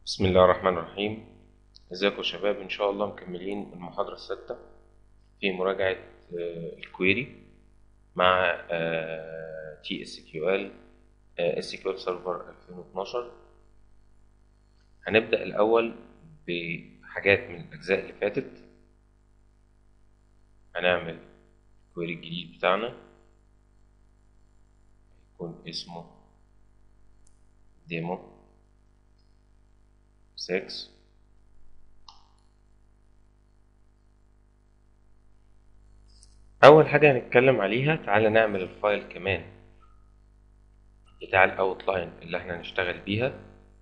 بسم الله الرحمن الرحيم ازيكم يا شباب ان شاء الله مكملين المحاضرة السادسة في مراجعة آه، الكويري مع تي اس كيو ال اس كيو ال سيرفر 2012 هنبدأ الأول بحاجات من الأجزاء اللي فاتت هنعمل الكويري الجديد بتاعنا يكون اسمه ديمو 6 أول حاجة هنتكلم عليها تعالى نعمل الفايل كمان بتاع الأوتلاين اللي احنا هنشتغل بيها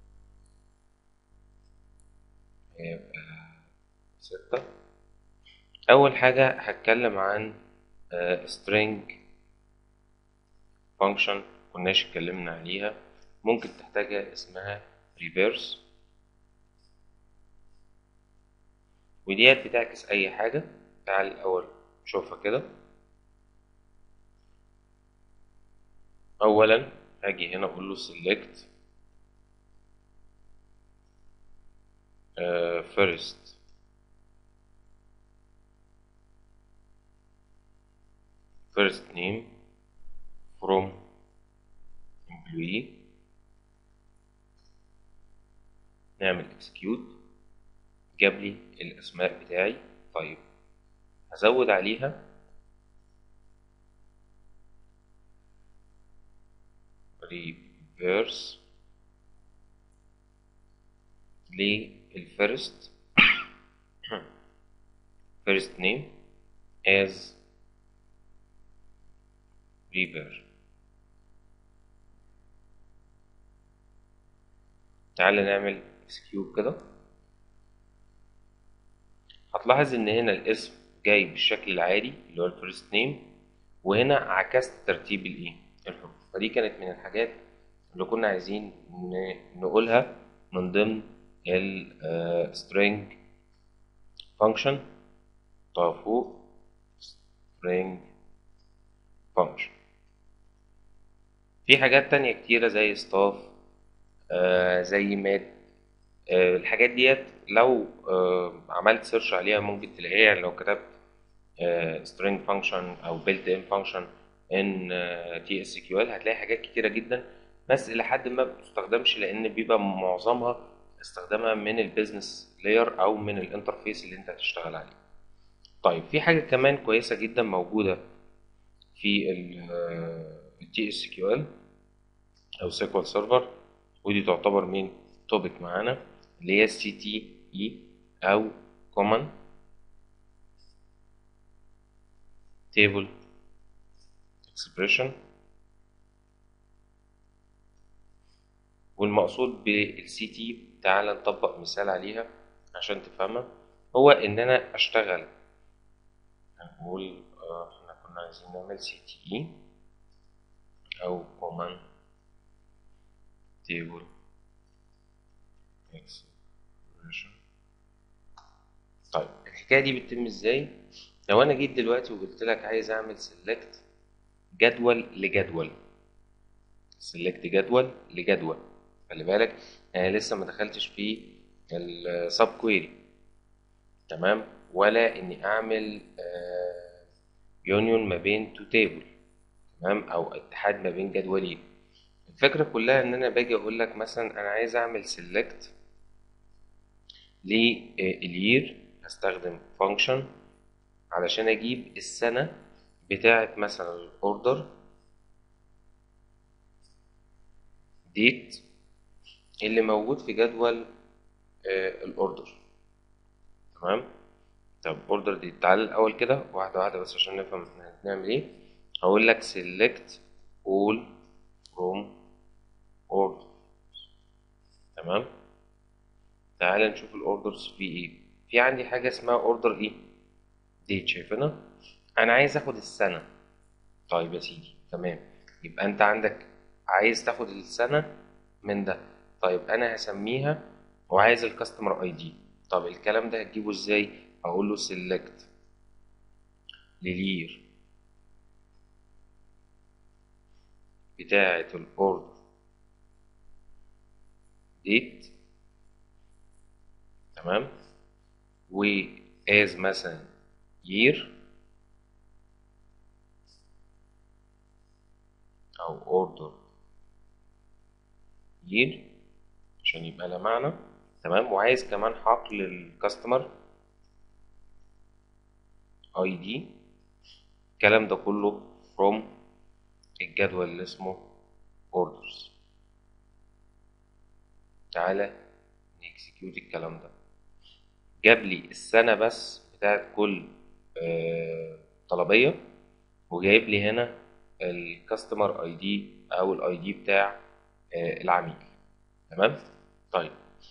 هيبقى ستة أول حاجة هتكلم عن آه، string function كناش اتكلمنا عليها ممكن تحتاجها اسمها reverse وديت بتعكس أي حاجة تعال الأول نشوفها كده أولا هاجي هنا أقول له select آه، first first name from employee نعمل execute جاب لي الأسماء بتاعي طيب هزود عليها reverse للفيرست first name as reverse تعال نعمل execute كده هتلاحظ ان هنا الاسم جاي بالشكل العادي اللي هو الفيرست نيم وهنا عكست ترتيب الايه الحروف فدي كانت من الحاجات اللي كنا عايزين ن- نقولها من ضمن ال string function طه فوق string function في حاجات تانية كتيرة زي staff آه، زي ماد آه، الحاجات ديت لو آه، عملت سيرش عليها ممكن تلاقيها يعني لو كتبت آه، string function او built in function in آه، TSQL هتلاقي حاجات كتيرة جدا بس إلى حد ما بتستخدمش لأن بيبقى معظمها استخدامها من البيزنس لاير أو من الانترفيس اللي أنت هتشتغل عليه. طيب في حاجة كمان كويسة جدا موجودة في ال TSQL أو SQL Server ودي تعتبر من توبيك معانا اللي هي CTE أو Common Table Expression والمقصود بالسي تي تعالى نطبق مثال عليها عشان تفهمها هو ان انا اشتغل هنقول آه، احنا كنا عايزين نعمل سي تي اي او كومان تيبل اكسبريشن طيب الحكايه دي بتتم ازاي لو انا جيت دلوقتي وقلت لك عايز اعمل سيلكت جدول لجدول سيلكت جدول لجدول خلي بالك انا لسه ما دخلتش في السب كويري تمام ولا اني اعمل يونيون ما بين تو تيبل تمام او اتحاد ما بين جدولين الفكره كلها ان انا باجي اقول لك مثلا انا عايز اعمل سيلكت للير هستخدم فانكشن علشان اجيب السنه بتاعه مثلا الاوردر ديت اللي موجود في جدول آه، الاوردر تمام طب اوردر دي تعال الاول كده واحده واحده بس عشان نفهم احنا هنعمل ايه هقول لك select all from order تمام تعال نشوف الاوردرز في ايه في عندي حاجه اسمها اوردر ايه ديت شايفينها انا عايز اخد السنه طيب يا سيدي تمام يبقى انت عندك عايز تاخد السنه من ده طيب انا هسميها وعايز الكاستمر اي دي طب الكلام ده هتجيبه ازاي هقول له select للير بتاعة الاوردر ديت تمام و as مثلا year او order year عشان يبقى لها معنى تمام وعايز كمان حقل الكاستمر اي دي الكلام ده كله from الجدول اللي اسمه orders تعالى نكسكيوت الكلام ده جاب لي السنة بس بتاعت كل آه طلبية وجايب لي هنا الكاستمر اي دي او الاي دي بتاع آه العميل تمام طيب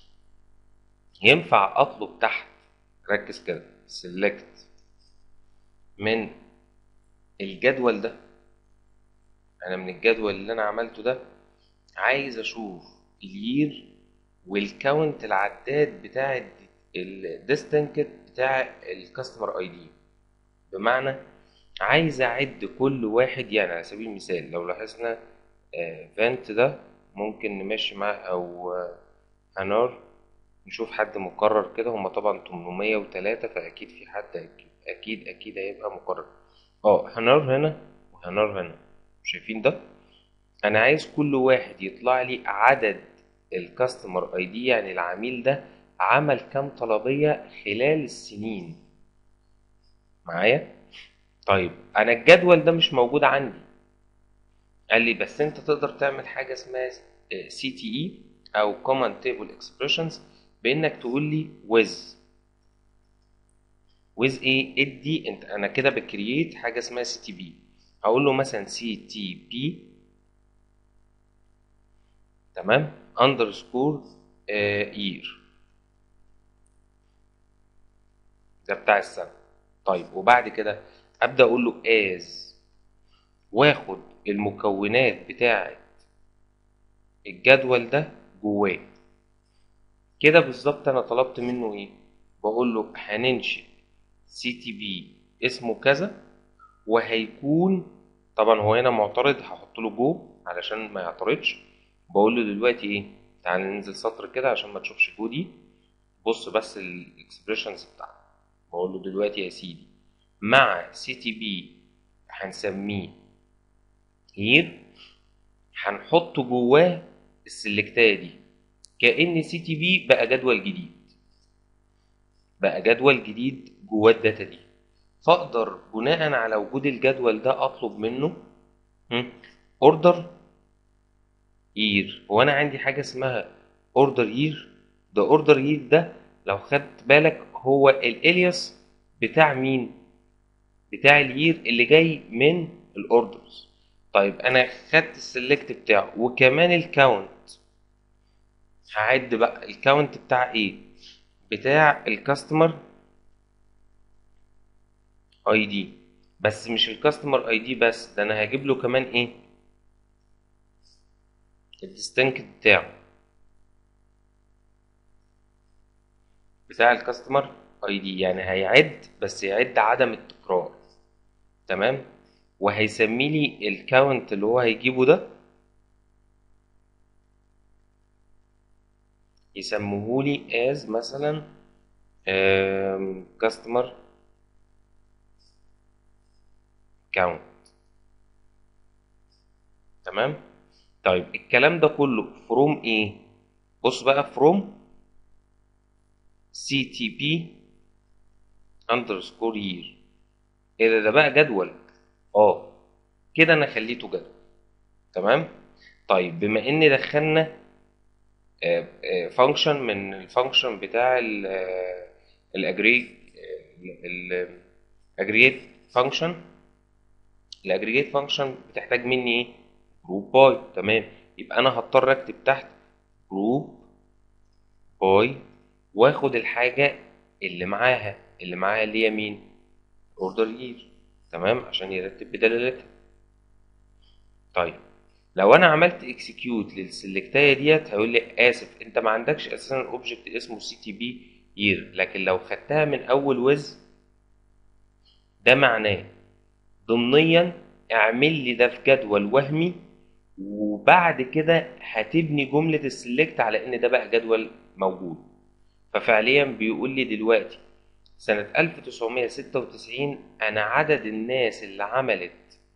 ينفع اطلب تحت ركز كده select من الجدول ده انا من الجدول اللي انا عملته ده عايز اشوف الير والكاونت العداد بتاع الديستنكت بتاع الكاستمر اي دي بمعنى عايز اعد كل واحد يعني على سبيل المثال لو لاحظنا فانت ده ممكن نمشي معاه او هنار نشوف حد مقرر كده هما طبعا 803 فاكيد في حد اكيد اكيد, أكيد هيبقى مقرر اه هنار هنا وهنار هنا شايفين ده انا عايز كل واحد يطلع لي عدد الكاستمر اي دي يعني العميل ده عمل كام طلبية خلال السنين معايا طيب انا الجدول ده مش موجود عندي قال لي بس انت تقدر تعمل حاجة اسمها سي تي اي او common table expressions بانك تقول لي with with ايه ادي انت انا كده بكرييت حاجة اسمها سي تي بي هقول له مثلا سي تي بي تمام اندرسكور يير ده بتاع السنة طيب وبعد كده ابدا اقول له از واخد المكونات بتاعه الجدول ده جواه كده بالظبط انا طلبت منه ايه بقول له هننشئ سي تي بي اسمه كذا وهيكون طبعا هو هنا معترض هحط له جو علشان ما يعترضش بقول له دلوقتي ايه تعال ننزل سطر كده عشان ما تشوفش جو دي بص بس الاكسبريشنز بتاعته بقول له دلوقتي يا سيدي مع سي تي بي هنسميه هير هنحط جواه السلكتايه دي كأن سي تي بي بقى جدول جديد بقى جدول جديد جواه الداتا دي فاقدر بناء على وجود الجدول ده اطلب منه اوردر يير هو انا عندي حاجه اسمها اوردر يير ده اوردر يير ده لو خدت بالك هو الالياس بتاع مين بتاع اليير اللي جاي من الاوردرز طيب انا خدت السلكت بتاعه وكمان الكاونت هعد بقى الكاونت بتاع ايه بتاع الكاستمر اي دي بس مش الكاستمر اي دي بس ده انا هجيب له كمان ايه الديستنكت بتاعه بتاع الكاستمر اي دي يعني هيعد بس يعد عدم التكرار تمام وهيسمي لي الكاونت اللي هو هيجيبه ده يسموهولي as مثلا كاستمر كاونت تمام طيب الكلام ده كله فروم ايه بص بقى فروم سي تي بي اندرسكور يير ايه ده ده بقى جدول اه كده انا خليته جدول تمام طيب بما ان دخلنا فانكشن من الفانكشن بتاع الاجريج الاجريجيت فانكشن الاجريجيت فانكشن بتحتاج مني ايه جروب باي تمام يبقى انا هضطر اكتب تحت جروب باي واخد الحاجه اللي معاها اللي معاها اللي هي مين اوردر يير تمام عشان يرتب بدلالتها طيب لو انا عملت اكسكيوت للسلكتايه ديت هيقول لي اسف انت ما عندكش اساسا اوبجكت اسمه سي تي بي يير لكن لو خدتها من اول وز ده معناه ضمنيا اعمل لي ده في جدول وهمي وبعد كده هتبني جملة السلكت على ان ده بقى جدول موجود ففعليا بيقول لي دلوقتي سنة 1996 أنا عدد الناس اللي عملت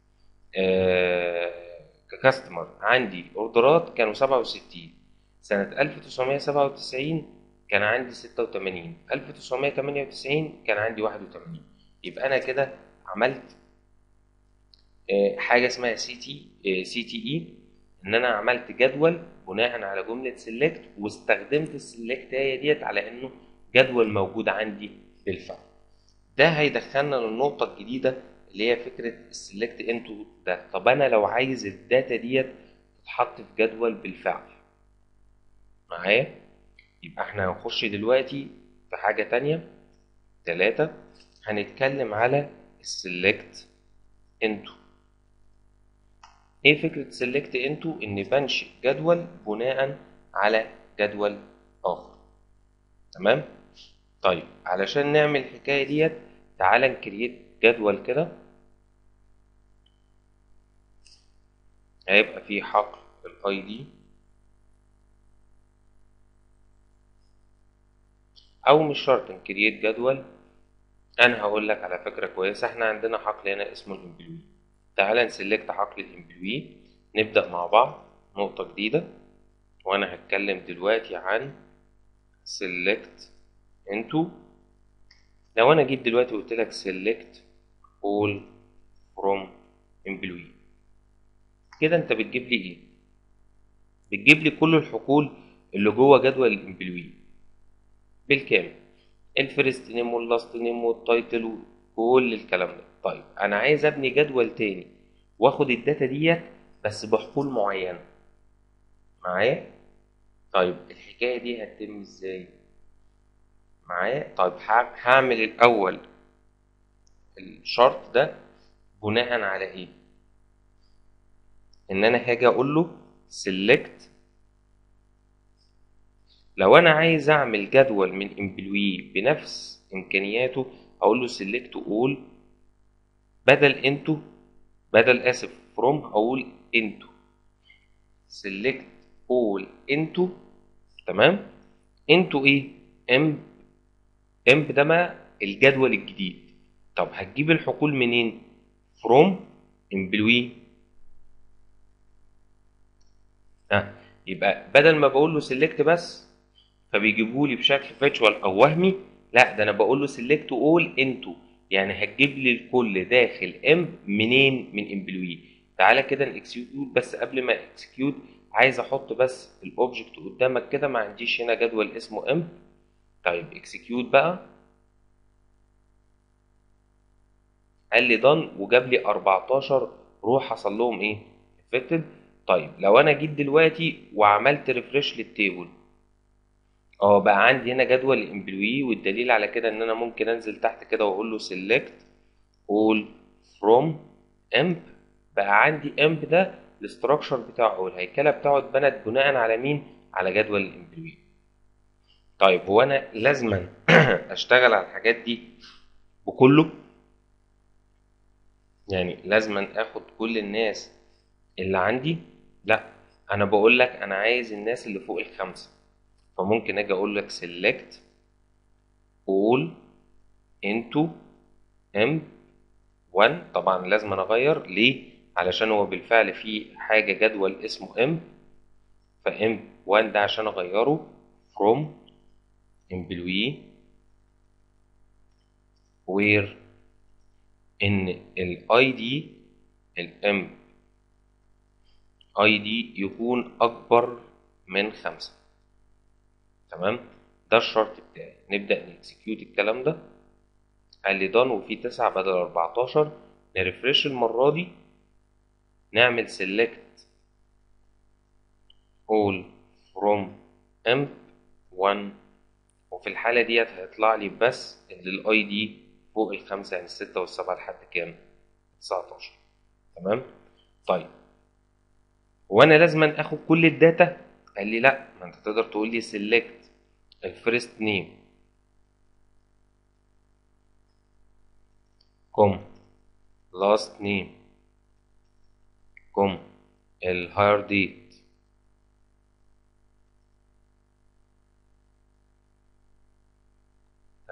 آه ككاستمر عندي أوردرات كانوا 67 سنة 1997 كان عندي 86 1998 كان عندي 81 يبقى أنا كده عملت آه حاجة اسمها سي تي سي تي إي إن أنا عملت جدول بناء على جملة سيلكت واستخدمت السيلكت ديت على إنه جدول موجود عندي بالفعل ده هيدخلنا للنقطة الجديدة اللي هي فكرة السلكت انتو ده طب أنا لو عايز الداتا ديت تتحط في جدول بالفعل معايا يبقى احنا هنخش دلوقتي في حاجة تانية تلاتة هنتكلم على السلكت انتو ايه فكرة سلكت انتو ان بنشئ جدول بناء على جدول اخر تمام طيب علشان نعمل الحكاية ديت تعالى نكريت جدول كده هيبقى فيه حقل الاي دي او مش شرط نكريت جدول انا هقول لك على فكرة كويسة احنا عندنا حقل هنا اسمه الامبلوي تعالى نسلكت حقل الامبلوي نبدأ مع بعض نقطة جديدة وانا هتكلم دلوقتي عن select into لو انا جيت دلوقتي قلت لك select all from employee كده انت بتجيب لي ايه بتجيب لي كل الحقول اللي جوه جدول الامبلوي بالكامل الفيرست نيم واللاست نيم والتايتل وكل الكلام ده طيب انا عايز ابني جدول تاني واخد الداتا ديت بس بحقول معينه معايا طيب الحكايه دي هتتم ازاي معايا طيب هعمل الاول الشرط ده بناء على ايه ان انا هاجي اقول له select لو انا عايز اعمل جدول من امبلوي بنفس امكانياته اقول له select all بدل انتو بدل اسف from اقول انتو select all انتو تمام انتو ايه امب امب ده ما الجدول الجديد طب هتجيب الحقول منين from employee ها يبقى بدل ما بقول له select بس فبيجيبوا لي بشكل فيرتشوال او وهمي لا ده انا بقول له select all انتو يعني هتجيب لي الكل داخل امب منين من امبلوي تعالى كده نكسكيوت بس قبل ما اكسكيوت عايز احط بس الاوبجكت قدامك كده ما عنديش هنا جدول اسمه امب طيب اكسكيوت بقى قال لي دان وجاب لي 14 روح حصل لهم ايه افكتد طيب لو انا جيت دلوقتي وعملت ريفرش للتيبل اه بقى عندي هنا جدول الامبلوي والدليل على كده ان انا ممكن انزل تحت كده واقول له select all from emp بقى عندي emp ده الاستراكشر بتاعه او الهيكله بتاعه اتبنت بناء على مين على جدول الامبلوي طيب هو انا لازما اشتغل على الحاجات دي بكله يعني لازما اخد كل الناس اللي عندي لا انا بقول لك انا عايز الناس اللي فوق الخمسه فممكن اجي اقول لك select all into m 1 طبعا لازم أنا اغير ليه علشان هو بالفعل في حاجه جدول اسمه m ف m 1 ده عشان اغيره from employee where ان الاي دي الام اي دي يكون اكبر من خمسة تمام ده الشرط بتاعي نبدأ نكسكيوت الكلام ده قال لي دان وفي تسعة بدل أربعتاشر نرفرش المرة دي نعمل select all from emp 1 وفي الحالة ديت هيطلع لي بس اللي الاي دي فوق الخمسة يعني الستة والسبعة لحد كام؟ 19 تمام؟ طيب وانا لازم اخد كل الداتا قال لي لا ما انت تقدر تقول لي select الفيرست نيم كوم last name كوم الهاير ديت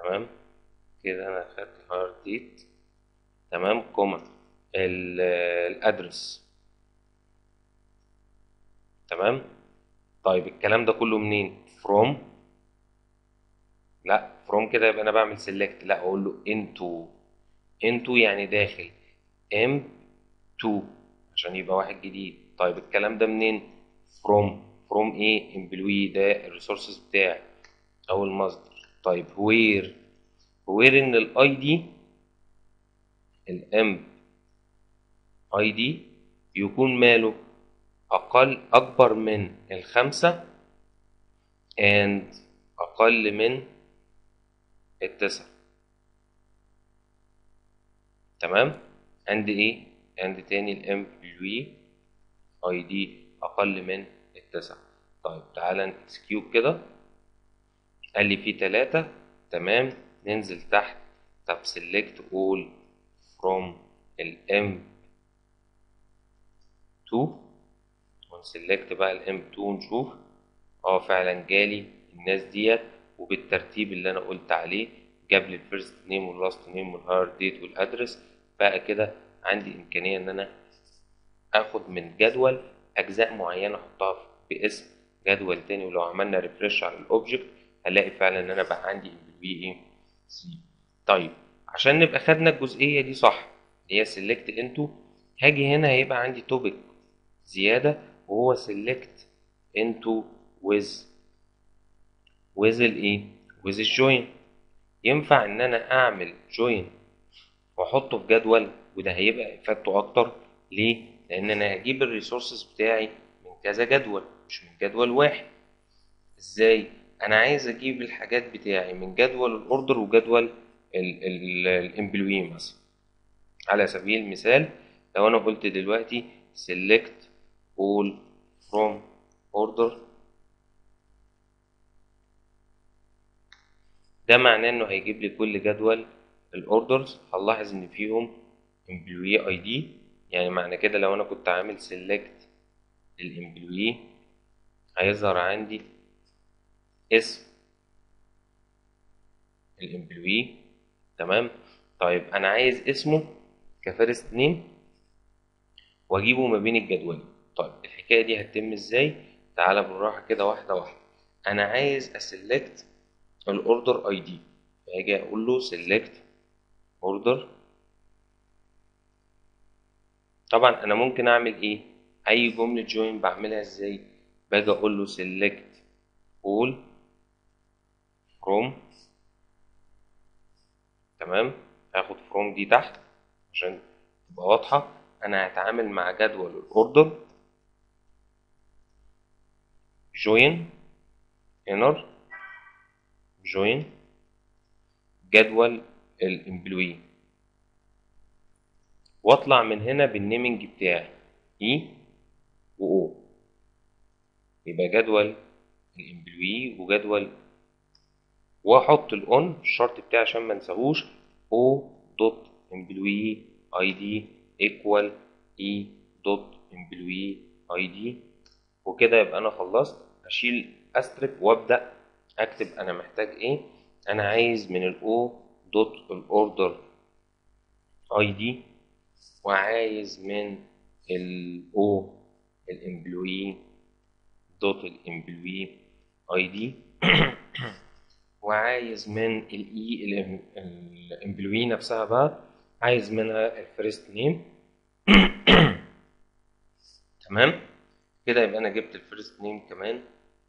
تمام كده انا خدت الهاير ديت تمام كوما الادرس تمام طيب الكلام ده كله منين from لا from كده يبقى انا بعمل select لا اقول له into into يعني داخل m to عشان يبقى واحد جديد طيب الكلام ده منين from from ايه employee ده الريسورسز بتاعي او المصدر طيب where where ان الاي دي الام اي دي يكون ماله اقل اكبر من الخمسة and اقل من التسعة تمام عند ايه عند تاني الامبلوي اي دي اقل من التسعة طيب تعالى نكسكيوت كده قال لي في تلاتة تمام ننزل تحت طب select all from الام 2 ونسلكت بقى الام 2 ونشوف اه فعلا جالي الناس ديت وبالترتيب اللي انا قلت عليه جاب لي الفيرست نيم واللاست نيم والهاير ديت والادرس بقى كده عندي امكانيه ان انا اخد من جدول اجزاء معينه احطها باسم جدول تاني ولو عملنا ريفرش على الاوبجكت هنلاقي فعلا ان انا بقى عندي امبلوي ايه سي طيب عشان نبقى خدنا الجزئيه دي صح اللي هي سيلكت انتو هاجي هنا هيبقى عندي توبيك زياده وهو سيلكت انتو ويز ويز الايه ويز الجوين ينفع ان انا اعمل جوين واحطه في جدول وده هيبقى افادته اكتر ليه لان انا هجيب الريسورسز بتاعي من كذا جدول مش من جدول واحد ازاي انا عايز اجيب الحاجات بتاعي من جدول الاوردر وجدول الامبلوي مثلا على سبيل المثال لو انا قلت دلوقتي select all from order ده معناه انه هيجيب لي كل جدول الاوردرز هنلاحظ ان فيهم employee ID يعني معنى كده لو انا كنت عامل select للemployee هيظهر عندي اسم الامبلوي تمام طيب انا عايز اسمه كفيرست نيم واجيبه ما بين الجدول طيب الحكايه دي هتتم ازاي تعالى بالراحه كده واحده واحده انا عايز اسلكت الاوردر اي دي فاجي اقول له سيلكت اوردر طبعا انا ممكن اعمل ايه اي جمله جوين بعملها ازاي باجي اقول له سيلكت all from تمام هاخد from دي تحت عشان تبقى واضحة أنا هتعامل مع جدول الأوردر join inner join جدول الامبلوي واطلع من هنا بالنيمنج بتاعي E و O يبقى جدول الامبلوي وجدول واحط الاون الشرط بتاعي عشان ما انساهوش او دوت امبلوي اي دي ايكوال اي دوت امبلوي اي دي وكده يبقى انا خلصت اشيل استرك وابدا اكتب انا محتاج ايه انا عايز من الاو دوت الاوردر اي دي وعايز من الاو الامبلوي دوت الامبلوي اي دي وعايز من الاي الامبلوي نفسها بقى عايز منها الفيرست نيم تمام كده يبقى انا جبت الفيرست نيم كمان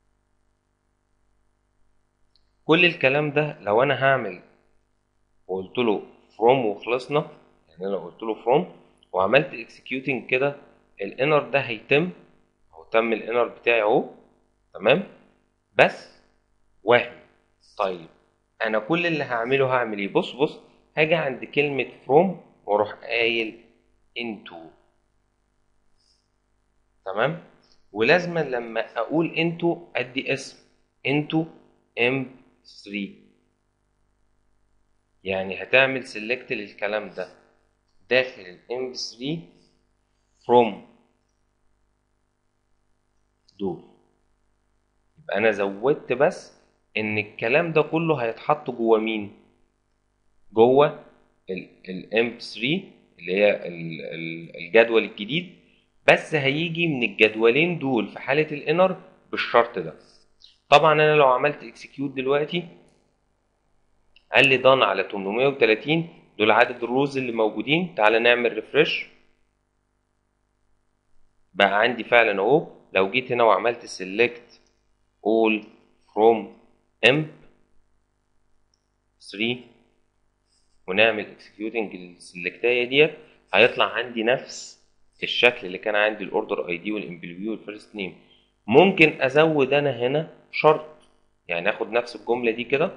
كل الكلام ده لو انا هعمل وقلت له from وخلصنا يعني انا لو قلت له from وعملت executing كده الانر ده هيتم او تم الانر بتاعي اهو تمام بس وهم طيب انا كل اللي هعمله هعمل ايه بص بص هاجي عند كلمة from واروح قايل into تمام ولازما لما اقول into ادي اسم into m3 يعني هتعمل select للكلام ده داخل ال m3 from دول يبقى انا زودت بس ان الكلام ده كله هيتحط جوه مين جوه الام 3 اللي هي ال- ال- الجدول الجديد بس هيجي من الجدولين دول في حالة الانر بالشرط ده طبعا انا لو عملت اكسكيوت دلوقتي قال لي دان على 830 دول عدد الروز اللي موجودين تعالى نعمل ريفرش بقى عندي فعلا اهو لو جيت هنا وعملت select all from emp 3 ونعمل executing السلكتايه ديت هيطلع عندي نفس الشكل اللي كان عندي الاوردر اي دي والامبلوي والفيرست نيم ممكن ازود انا هنا شرط يعني اخد نفس الجمله دي كده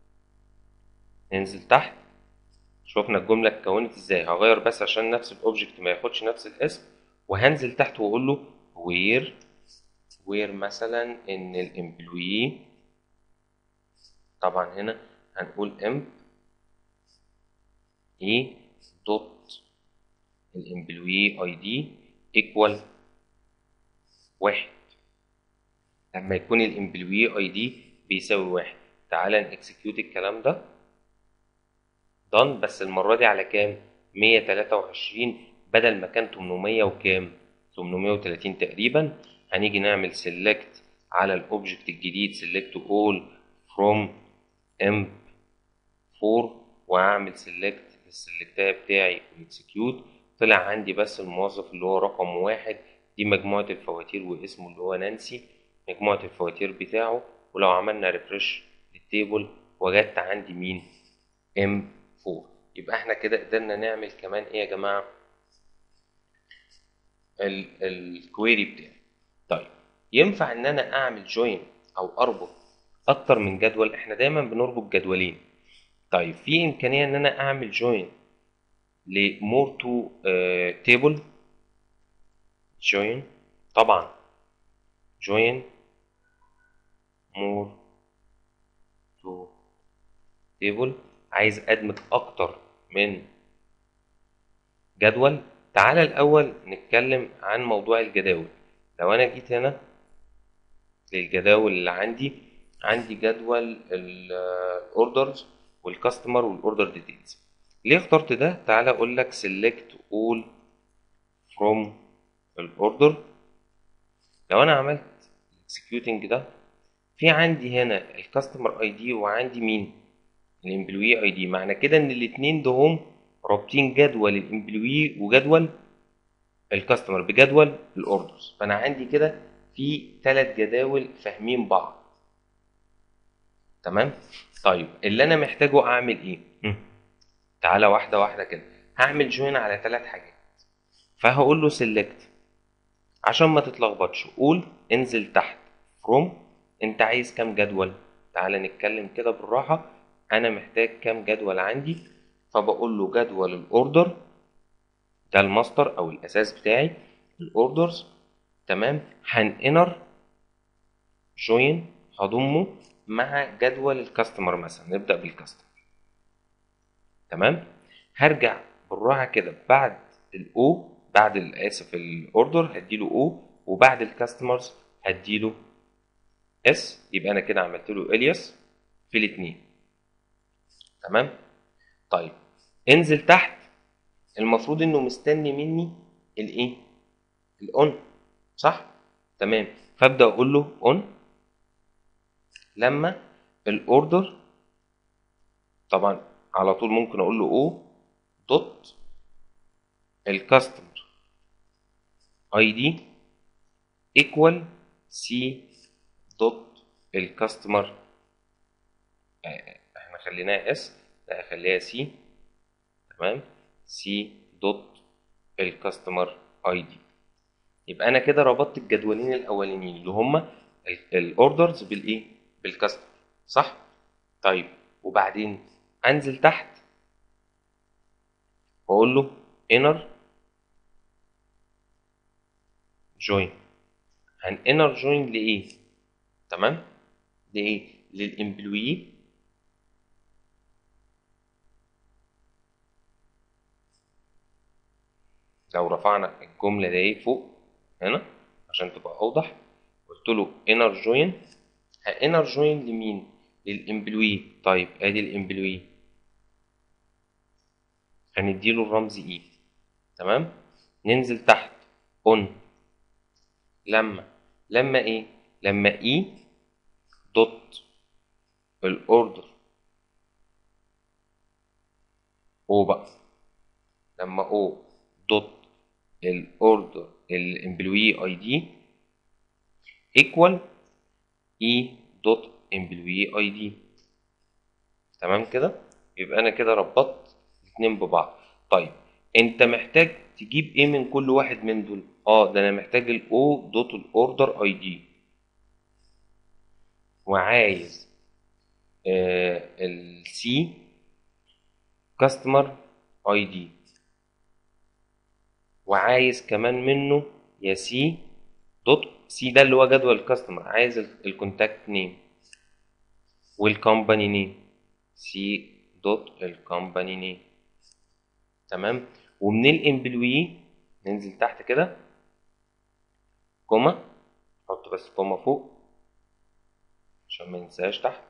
ننزل تحت شفنا الجمله اتكونت ازاي هغير بس عشان نفس الاوبجكت ما ياخدش نفس الاسم وهنزل تحت واقول له وير وير مثلا ان الامبلوي طبعا هنا هنقول امب ايه دوت الامبلوي اي دي ايكوال واحد لما يكون الامبلوي اي دي بيساوي واحد تعالى نكسكيوت الكلام ده دان بس المرة دي على كام 123 بدل ما كان 800 وكام 830 تقريبا هنيجي نعمل select على الاوبجكت الجديد select all from emp 4 وهعمل select للسلكتاية بتاعي واكسكيوت طلع عندي بس الموظف اللي هو رقم واحد دي مجموعة الفواتير واسمه اللي هو نانسي مجموعة الفواتير بتاعه ولو عملنا ريفرش للتيبل وجدت عندي مين ام 4 يبقى احنا كده قدرنا نعمل كمان ايه يا جماعة الكويري بتاعي طيب ينفع ان انا اعمل جوين او اربط اكتر من جدول احنا دايما بنربط جدولين طيب في امكانيه ان انا اعمل جوين لمور تو تيبل جوين طبعا جوين مور تو تيبل عايز ادمج اكتر من جدول تعالى الاول نتكلم عن موضوع الجداول لو انا جيت هنا للجداول اللي عندي عندي جدول الاوردرز والكاستمر والاوردر ديتيلز ليه اخترت ده تعالى اقول لك select all from الاوردر لو انا عملت executing ده في عندي هنا الكاستمر اي دي وعندي مين الامبلوي اي دي معنى كده ان الاتنين دهم رابطين جدول الامبلوي وجدول الكاستمر بجدول الاوردرز فانا عندي كده في ثلاث جداول فاهمين بعض تمام طيب اللي انا محتاجه اعمل ايه مم. تعالى واحده واحده كده هعمل جوين على ثلاث حاجات فهقول له سيلكت عشان ما تتلخبطش قول انزل تحت فروم انت عايز كام جدول تعالى نتكلم كده بالراحه انا محتاج كام جدول عندي فبقول له جدول الاوردر ده الماستر او الاساس بتاعي الاوردرز تمام هنانر جوين هضمه مع جدول الكاستمر مثلا نبدا بالكاستمر تمام هرجع بالراحه كده بعد الاو بعد اسف الاوردر هديله او وبعد الكاستمرز هديله اس يبقى انا كده عملت له الياس في الاثنين تمام طيب انزل تحت المفروض انه مستني مني الايه الاون صح تمام فابدا اقول له اون لما الاوردر طبعا على طول ممكن اقول له او دوت الكاستمر اي دي ايكوال سي دوت الكاستمر احنا خليناها اس لا اخليها سي تمام سي دوت الكاستمر اي دي يبقى انا كده ربطت الجدولين الاولانيين اللي هما الاوردرز بالايه بالكاستمر صح طيب وبعدين انزل تحت واقول له انر جوين هن انر جوين لايه تمام لايه للامبلوي لو رفعنا الجمله دي فوق هنا عشان تبقى اوضح قلت له انر جوين انر جوين لمين للامبلوي طيب ادي الامبلوي هنديله الرمز اي تمام ننزل تحت اون لما لما ايه لما اي دوت الاوردر او بقى لما او دوت الاوردر الامبلوي اي دي ايكوال اي دوت امبلوي اي دي تمام كده يبقى انا كده ربطت الاتنين ببعض طيب انت محتاج تجيب ايه من كل واحد من دول اه ده انا محتاج الاو دوت الاوردر اي دي وعايز السي كاستمر اي دي وعايز كمان منه يا سي دوت سي ده اللي هو جدول الكاستمر عايز الكونتاكت نيم والكومباني نيم سي دوت الكومباني نيم تمام ومن الامبلوي ننزل تحت كده كوما حط بس كوما فوق عشان ما ننساش تحت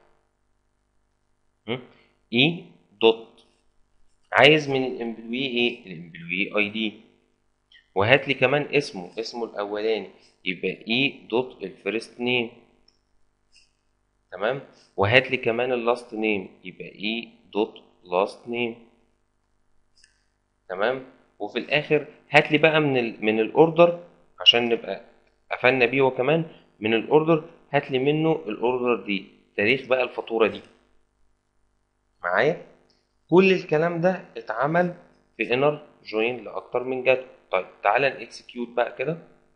اي دوت عايز من الامبلوي ايه الامبلوي اي دي وهات لي كمان اسمه اسمه الاولاني يبقى اي دوت الفيرست نيم تمام وهات لي كمان اللاست نيم يبقى اي دوت لاست نيم تمام وفي الاخر هات لي بقى من ال من الاوردر عشان نبقى قفلنا بيه هو كمان من الاوردر هات لي منه الاوردر دي تاريخ بقى الفاتوره دي معايا كل الكلام ده اتعمل في انر جوين لاكتر من جدول طيب تعالى نكسكيوت بقى كده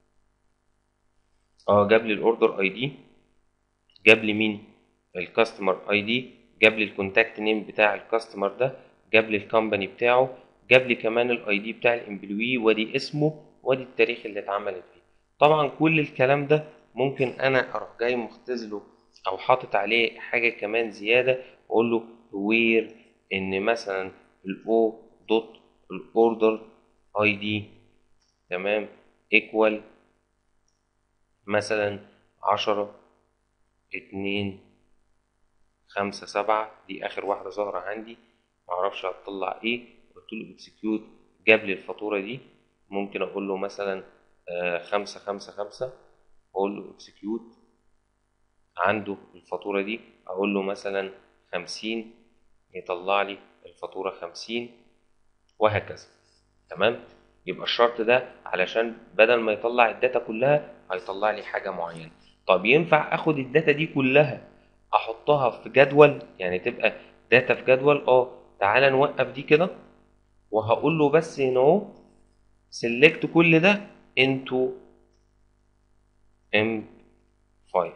اه جاب لي الاوردر اي دي جاب لي مين الكاستمر اي دي جاب لي الكونتاكت نيم بتاع الكاستمر ده جاب لي الكومباني بتاعه جاب لي كمان الاي دي بتاع الامبلوي وادي اسمه وادي التاريخ اللي اتعملت فيه طبعا كل الكلام ده ممكن انا اروح جاي مختزله او حاطط عليه حاجه كمان زياده واقول له وير ان مثلا الاو دوت الاوردر اي دي تمام ايكوال مثلا عشرة اتنين خمسة سبعة دي آخر واحدة ظاهرة عندي معرفش هتطلع ايه قلت له اكسكيوت جاب لي الفاتورة دي ممكن أقول له مثلا آه خمسة خمسة خمسة أقول له اكسكيوت عنده الفاتورة دي أقول له مثلا خمسين يطلع لي الفاتورة خمسين وهكذا تمام يبقى الشرط ده علشان بدل ما يطلع الداتا كلها هيطلع لي حاجة معينة طب ينفع اخد الداتا دي كلها احطها في جدول يعني تبقى داتا في جدول اه تعالى نوقف دي كده وهقول له بس هنا اهو سيلكت كل ده انتو ام 5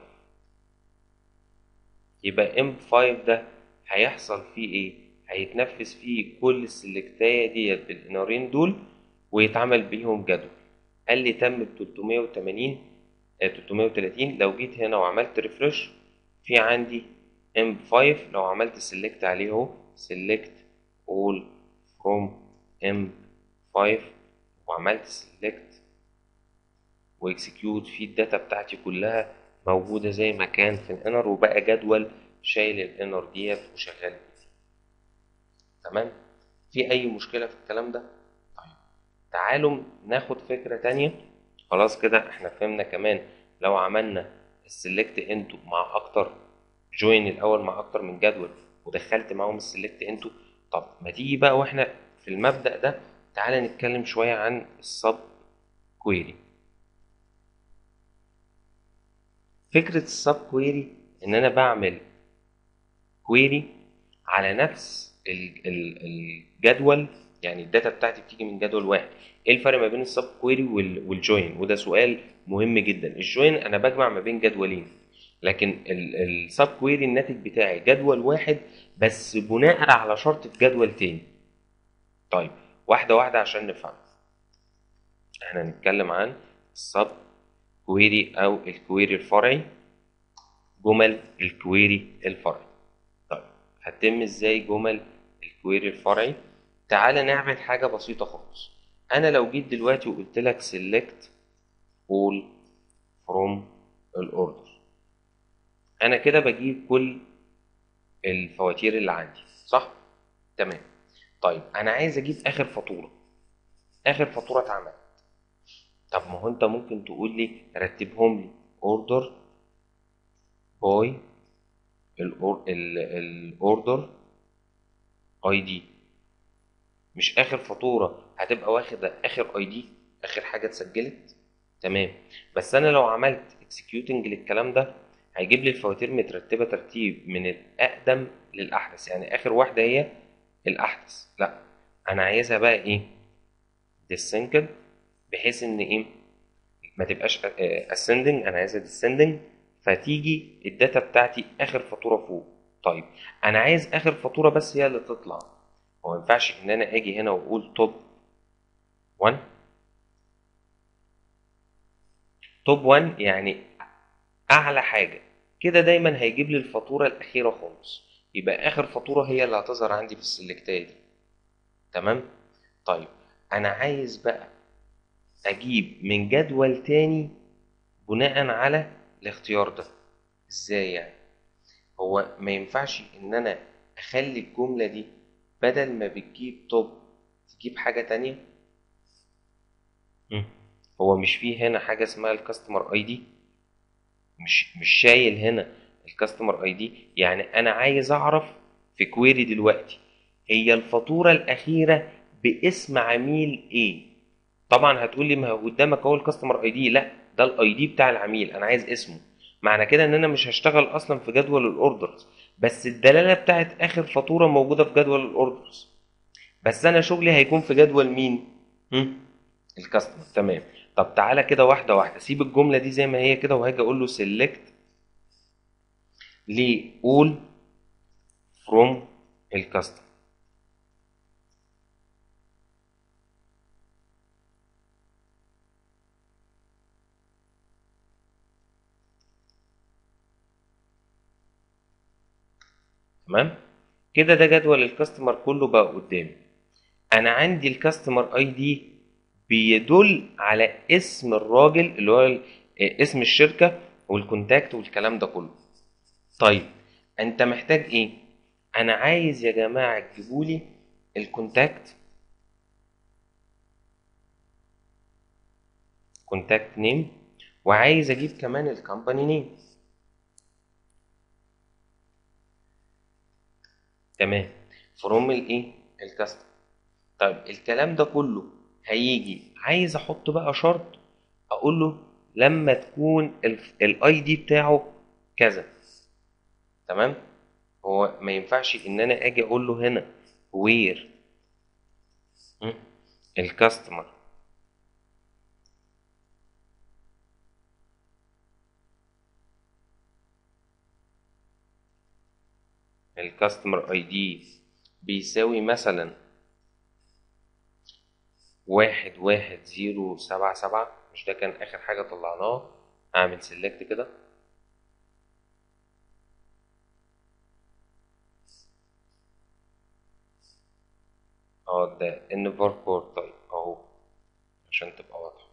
يبقى ام 5 ده هيحصل فيه ايه هيتنفذ فيه كل السلكتايه ديت بالانارين دول ويتعمل بيهم جدول قال لي تم ب 380 330 لو جيت هنا وعملت ريفرش في عندي M5 لو عملت سيلكت عليه اهو سيلكت all from M5 وعملت سيلكت واكسكيوت في الداتا بتاعتي كلها موجودة زي ما كان في الانر وبقى جدول شايل الانر ديت وشغال بيه تمام في اي مشكلة في الكلام ده طيب تعالوا ناخد فكرة تانية خلاص كده احنا فهمنا كمان لو عملنا السلكت انتو مع اكتر جوين الاول مع اكتر من جدول ودخلت معاهم السلكت انتو طب ما تيجي بقى واحنا في المبدأ ده تعالى نتكلم شوية عن السب كويري فكرة السب كويري ان انا بعمل كويري على نفس الجدول يعني الداتا بتاعتي بتيجي من جدول واحد ايه الفرق ما بين السب كويري والجوين وده سؤال مهم جدا الجوين انا بجمع ما بين جدولين لكن السب كويري الناتج بتاعي جدول واحد بس بناء على شرط في جدول تاني طيب واحده واحده عشان نفهم احنا هنتكلم عن السب كويري او الكويري الفرعي جمل الكويري الفرعي طيب هتتم ازاي جمل الكويري الفرعي تعالى نعمل حاجه بسيطه خالص انا لو جيت دلوقتي وقلت لك select all from الاوردر انا كده بجيب كل الفواتير اللي عندي صح تمام طيب انا عايز اجيب اخر فاتوره اخر فاتوره اتعملت طب ما هو انت ممكن تقول لي رتبهم لي اوردر باي الاوردر اي دي مش اخر فاتوره هتبقى واخده اخر اي دي اخر حاجه اتسجلت تمام بس انا لو عملت اكسكيوتنج للكلام ده هيجيب لي الفواتير مترتبه ترتيب من الاقدم للاحدث يعني اخر واحده هي الاحدث لا انا عايزها بقى ايه descending بحيث ان ايه ما تبقاش ascending انا عايزها descending فتيجي الداتا بتاعتي اخر فاتوره فوق طيب انا عايز اخر فاتوره بس هي اللي تطلع هو ما ينفعش ان انا اجي هنا واقول توب 1 توب 1 يعني اعلى حاجه كده دايما هيجيب لي الفاتوره الاخيره خالص يبقى اخر فاتوره هي اللي هتظهر عندي في السلكتايه دي تمام طيب انا عايز بقى اجيب من جدول تاني بناء على الاختيار ده ازاي يعني هو ما ينفعش ان انا اخلي الجمله دي بدل ما بتجيب توب تجيب حاجه تانية هو مش فيه هنا حاجه اسمها الكاستمر اي دي مش مش شايل هنا الكاستمر اي دي يعني انا عايز اعرف في كويري دلوقتي هي الفاتوره الاخيره باسم عميل ايه طبعا هتقول لي ما هو قدامك اهو الكاستمر اي دي لا ده الاي دي بتاع العميل انا عايز اسمه معنى كده ان انا مش هشتغل اصلا في جدول الاوردرز بس الدلاله بتاعت اخر فاتوره موجوده في جدول الاوردرز بس انا شغلي هيكون في جدول مين هم؟ الكاستمر تمام طب تعالى كده واحده واحده سيب الجمله دي زي ما هي كده وهاجي اقول له سيلكت لأول from الكاستمر تمام كده ده جدول الكاستمر كله بقى قدامي انا عندي الكاستمر اي دي بيدل على اسم الراجل اللي هو اسم الشركه والكونتاكت والكلام ده كله طيب انت محتاج ايه انا عايز يا جماعه تجيبولي الكونتاكت كونتاكت نيم وعايز اجيب كمان الكومباني نيم تمام فروم الايه الكاستمر طيب الكلام ده كله هيجي عايز احط بقى شرط اقول له لما تكون الاي دي بتاعه كذا تمام هو ما ينفعش ان انا اجي اقول له هنا وير الكاستمر الكاستمر اي دي بيساوي مثلا واحد واحد زيرو سبعة سبعة مش ده كان اخر حاجة طلعناه اعمل سيلكت كده اه ده ان فاركور طيب اهو عشان تبقى واضحة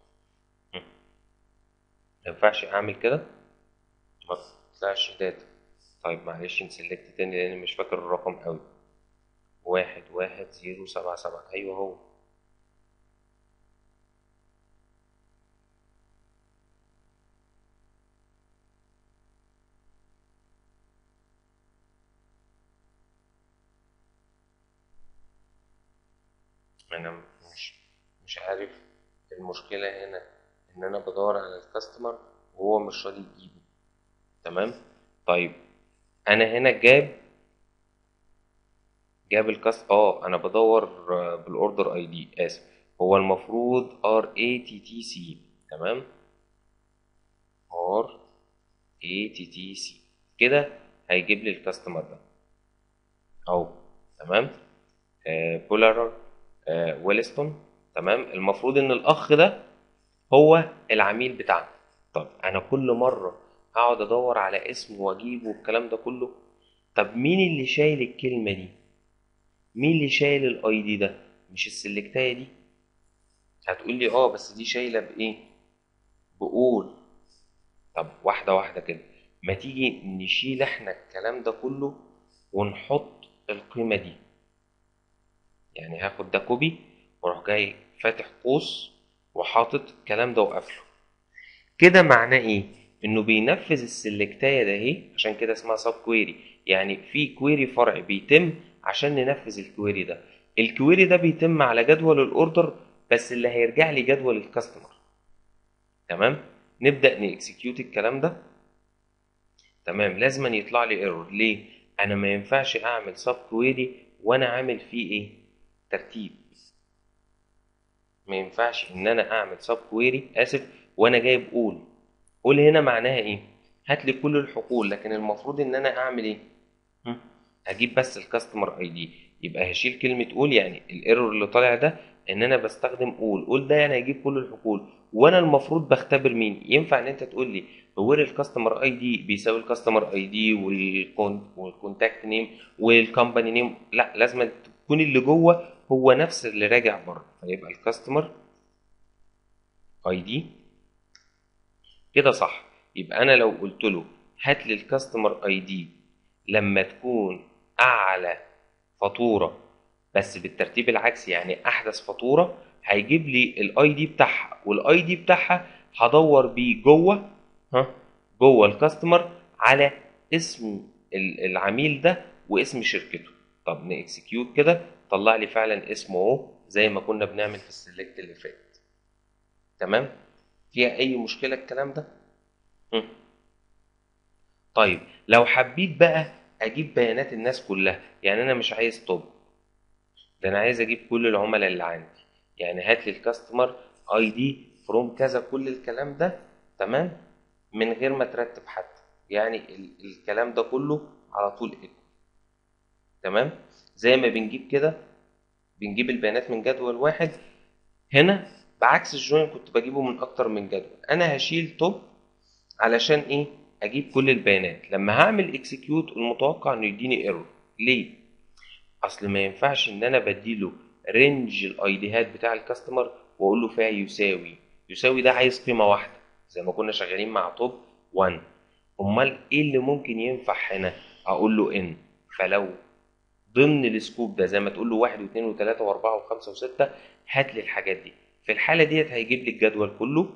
مينفعش اعمل كده ما تطلعش داتا طيب معلش نسلكت تاني لان مش فاكر الرقم قوي واحد واحد زيرو سبعة سبعة ايوه هو انا مش مش عارف المشكلة هنا ان انا بدور على الكاستمر وهو مش راضي يجيبه تمام طيب انا هنا جاب جاب الكاست اه انا بدور بالاوردر اي دي اسف هو المفروض ار اي تي تي سي تمام ار اي تي تي سي كده هيجيب لي الكاستمر ده اهو تمام آه بولار آه ويلستون تمام المفروض ان الاخ ده هو العميل بتاعنا طب انا كل مره هقعد ادور على اسمه واجيبه والكلام ده كله طب مين اللي شايل الكلمه دي مين اللي شايل الاي دي ده مش السلكتايه دي هتقول لي اه بس دي شايله بايه بقول طب واحده واحده كده ما تيجي نشيل احنا الكلام ده كله ونحط القيمه دي يعني هاخد ده كوبي واروح جاي فاتح قوس وحاطط الكلام ده وقافله كده معناه ايه انه بينفذ السلكتايه ده اهي عشان كده اسمها سب كويري يعني في كويري فرع بيتم عشان ننفذ الكويري ده الكويري ده بيتم على جدول الاوردر بس اللي هيرجع لي جدول الكاستمر تمام نبدا نكسكيوت الكلام ده تمام لازم يطلع لي ايرور ليه انا ما ينفعش اعمل سب كويري وانا عامل فيه ايه ترتيب ما ينفعش ان انا اعمل سب كويري اسف وانا جايب قول قول هنا معناها ايه هات لي كل الحقول لكن المفروض ان انا اعمل ايه هم؟ هجيب بس الكاستمر اي دي يبقى هشيل كلمه قول يعني الايرور اللي طالع ده ان انا بستخدم قول قول ده يعني هجيب كل الحقول وانا المفروض بختبر مين ينفع ان انت تقول لي وير الكاستمر اي دي بيساوي الكاستمر اي دي والكونتاكت نيم والكومباني نيم لا لازم تكون اللي جوه هو نفس اللي راجع بره فيبقى الكاستمر اي دي كده صح يبقى انا لو قلت له هات لي الكاستمر اي دي لما تكون اعلى فاتوره بس بالترتيب العكسي يعني احدث فاتوره هيجيب لي الاي دي بتاعها والاي دي بتاعها هدور بيه جوه ها جوه الكاستمر على اسم العميل ده واسم شركته طب نكسكيوت كده طلع لي فعلا اسمه اهو زي ما كنا بنعمل في السلكت اللي فات تمام فيها اي مشكله الكلام ده هم. طيب لو حبيت بقى اجيب بيانات الناس كلها يعني انا مش عايز توب ده انا عايز اجيب كل العملاء اللي عندي يعني هات لي الكاستمر اي دي فروم كذا كل الكلام ده تمام من غير ما ترتب حتى يعني ال الكلام ده كله على طول ايكوال تمام زي ما بنجيب كده بنجيب البيانات من جدول واحد هنا بعكس الجوين كنت بجيبه من اكتر من جدول انا هشيل توب علشان ايه اجيب كل البيانات لما هعمل اكسكيوت المتوقع انه يديني ايرور ليه اصل ما ينفعش ان انا بديله رينج الايديهات بتاع الكاستمر واقول له فيها يساوي يساوي ده عايز قيمه واحده زي ما كنا شغالين مع توب 1 امال ايه اللي ممكن ينفع هنا اقول له ان فلو ضمن السكوب ده زي ما تقول له واحد واثنين وثلاثة واربعة وخمسة وستة هات لي الحاجات دي في الحالة ديت هيجيب لي الجدول كله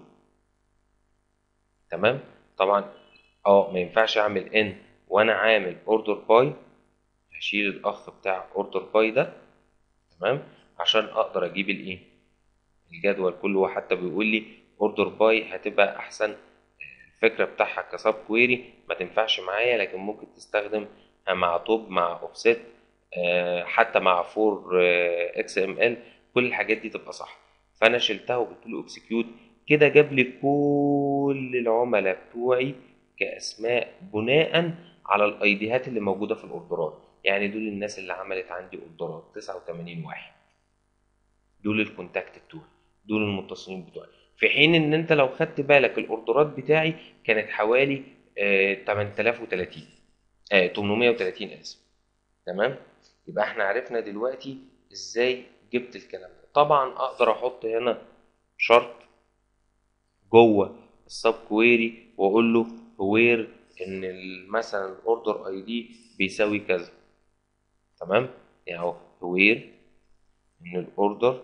تمام طبعا اه ما ينفعش اعمل ان وانا عامل اوردر باي هشيل الاخ بتاع اوردر باي ده تمام عشان اقدر اجيب الايه الجدول كله وحتى بيقول لي اوردر باي هتبقى احسن الفكره بتاعها كسب كويري ما تنفعش معايا لكن ممكن تستخدم مع توب مع اوفست حتى مع فور اكس ام ال كل الحاجات دي تبقى صح فانا شلتها وقلت له اكسكيوت كده جاب لي كل العملاء بتوعي كاسماء بناء على الايديهات اللي موجوده في الاوردرات يعني دول الناس اللي عملت عندي اوردرات 89 واحد دول الكونتاكت بتوعي دول المتصلين بتوعي في حين ان انت لو خدت بالك الاوردرات بتاعي كانت حوالي آه 8030 آه 830 اسف تمام يبقى احنا عرفنا دلوقتي ازاي جبت الكلام ده طبعا اقدر احط هنا شرط جوه السب كويري واقول له وير ان مثلا الاوردر اي دي بيساوي كذا تمام يعني اهو وير ان الاوردر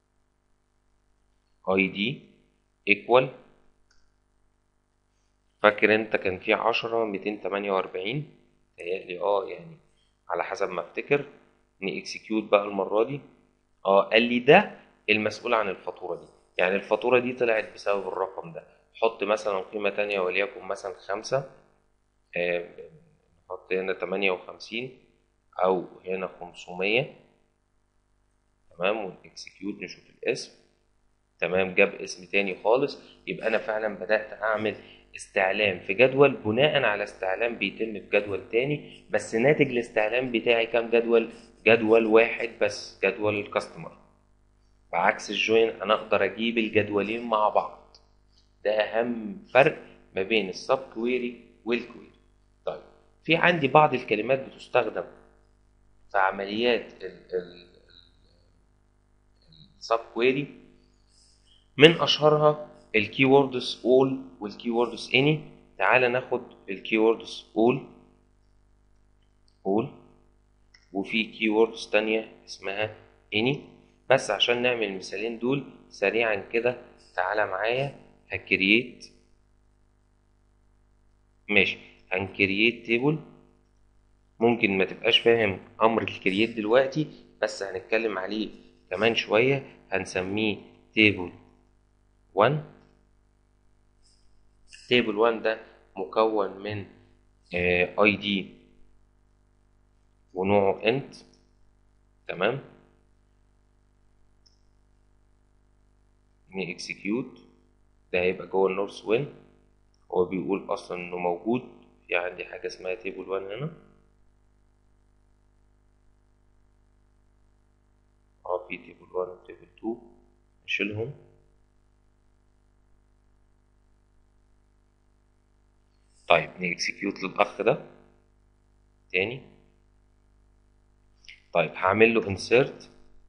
اي دي ايكوال فاكر انت كان في عشرة ميتين تمانية واربعين تهيألي اه يعني على حسب ما افتكر نكسكيوت بقى المرة دي اه قال لي ده المسؤول عن الفاتورة دي يعني الفاتورة دي طلعت بسبب الرقم ده حط مثلا قيمة تانية وليكن مثلا خمسة آه نحط هنا تمانية وخمسين أو هنا خمسمية تمام ونكسكيوت نشوف الاسم تمام جاب اسم تاني خالص يبقى أنا فعلا بدأت أعمل استعلام في جدول بناء على استعلام بيتم في جدول تاني بس ناتج الاستعلام بتاعي كام جدول جدول واحد بس جدول الكاستمر بعكس الجوين انا اقدر اجيب الجدولين مع بعض ده اهم فرق ما بين السب كويري والكويري طيب في عندي بعض الكلمات بتستخدم في عمليات السب كويري من اشهرها الكي ووردز اول والكي ووردز اني تعال ناخد الكي ووردز اول اول وفي كي ووردز تانية اسمها اني بس عشان نعمل المثالين دول سريعا كده تعالى معايا هكرييت ماشي هنكرييت تيبل ممكن ما تبقاش فاهم امر الكرييت دلوقتي بس هنتكلم عليه كمان شوية هنسميه تيبل 1 تيبل 1 ده مكون من اي دي ونوعه انت تمام نكسكيوت ده هيبقى جوه النورث وين هو بيقول اصلا انه موجود في عندي حاجه اسمها تيبل 1 هنا اه في تيبل 1 وتيبل 2 نشيلهم طيب نكسكيوت للاخ ده تاني طيب هعمل له insert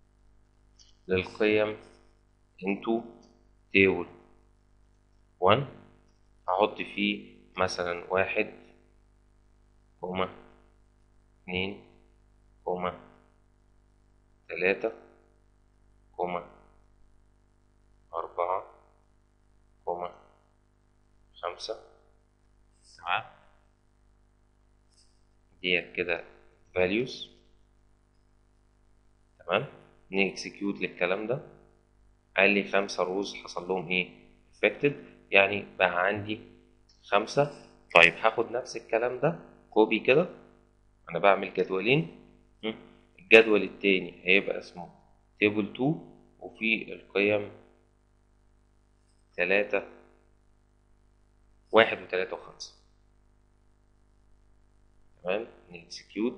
للقيم into table 1 هحط فيه مثلا واحد كوما اتنين كوما تلاتة كوما أربعة كوما خمسة تمام ديت كده values تمام نكسكيوت للكلام ده قال لي خمسة روز حصل لهم ايه affected يعني بقى عندي خمسة طيب هاخد نفس الكلام ده كوبي كده انا بعمل جدولين الجدول التاني هيبقى اسمه تيبل 2 وفي القيم تلاتة واحد وتلاتة وخمسة تمام نكسكيوت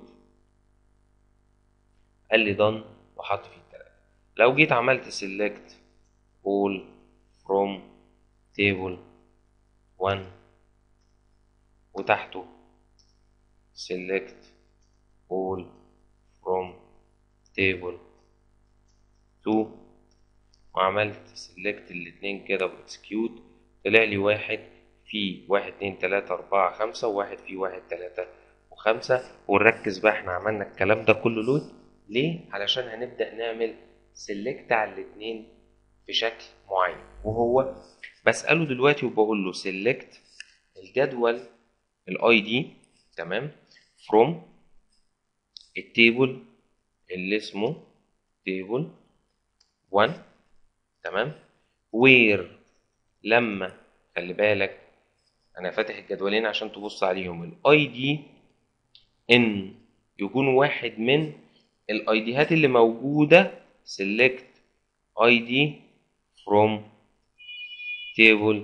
قال لي done وحط فيه التلاتة لو جيت عملت select all from table 1 وتحته select all from table 2 وعملت select الاتنين كده واكسكيوت طلع لي واحد في واحد اتنين تلاتة أربعة خمسة وواحد في واحد تلاتة وخمسة ونركز بقى احنا عملنا الكلام ده كله لود ليه؟ علشان هنبدأ نعمل select على الاتنين بشكل معين وهو بسأله دلوقتي وبقول له select الجدول الاي دي تمام from التيبل اللي اسمه تيبل 1 تمام وير لما خلي بالك انا فاتح الجدولين عشان تبص عليهم الاي دي ان يكون واحد من الاي ديهات اللي موجوده select id from table